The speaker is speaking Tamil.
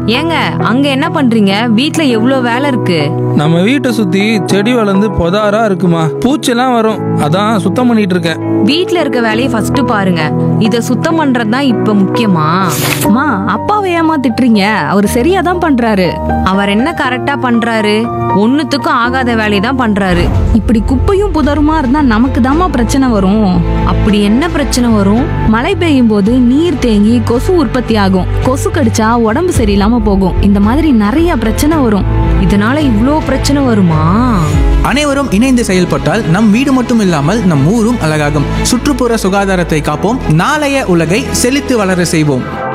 ஏங்க அங்க என்ன பண்றீங்க வீட்ல எவ்வளோ வேலை இருக்கு நம்ம வீட்டை சுத்தி செடி வளர்ந்து பொதாரா இருக்குமா பூச்செல்லாம் வரும் அதான் சுத்தம் பண்ணிட்டு இருக்கேன் வீட்ல இருக்க வேலையை ஃபர்ஸ்ட் பாருங்க இத சுத்தம் பண்றது தான் இப்ப முக்கியமா அம்மா அப்பாவை ஏமா திட்டுறீங்க அவர் சரியா தான் பண்றாரு அவர் என்ன கரெக்டா பண்றாரு ஒண்ணுத்துக்கும் ஆகாத வேலையை தான் பண்றாரு இப்படி குப்பையும் புதருமா இருந்தா நமக்கு தாம்மா பிரச்சனை வரும் அப்படி என்ன பிரச்சனை வரும் மழை பெய்யும் போது நீர் தேங்கி கொசு உற்பத்தி ஆகும் கொசு கடிச்சா உடம்பு சரியில்லாம போகும் இந்த மாதிரி நிறைய பிரச்சனை வரும் இதனால இவ்ளோ பிரச்சனை வருமா அனைவரும் இணைந்து செயல்பட்டால் நம் வீடு மட்டும் இல்லாமல் நம் ஊரும் அழகாகும் சுற்றுப்புற சுகாதாரத்தை காப்போம் நாளைய உலகை செழித்து வளர செய்வோம்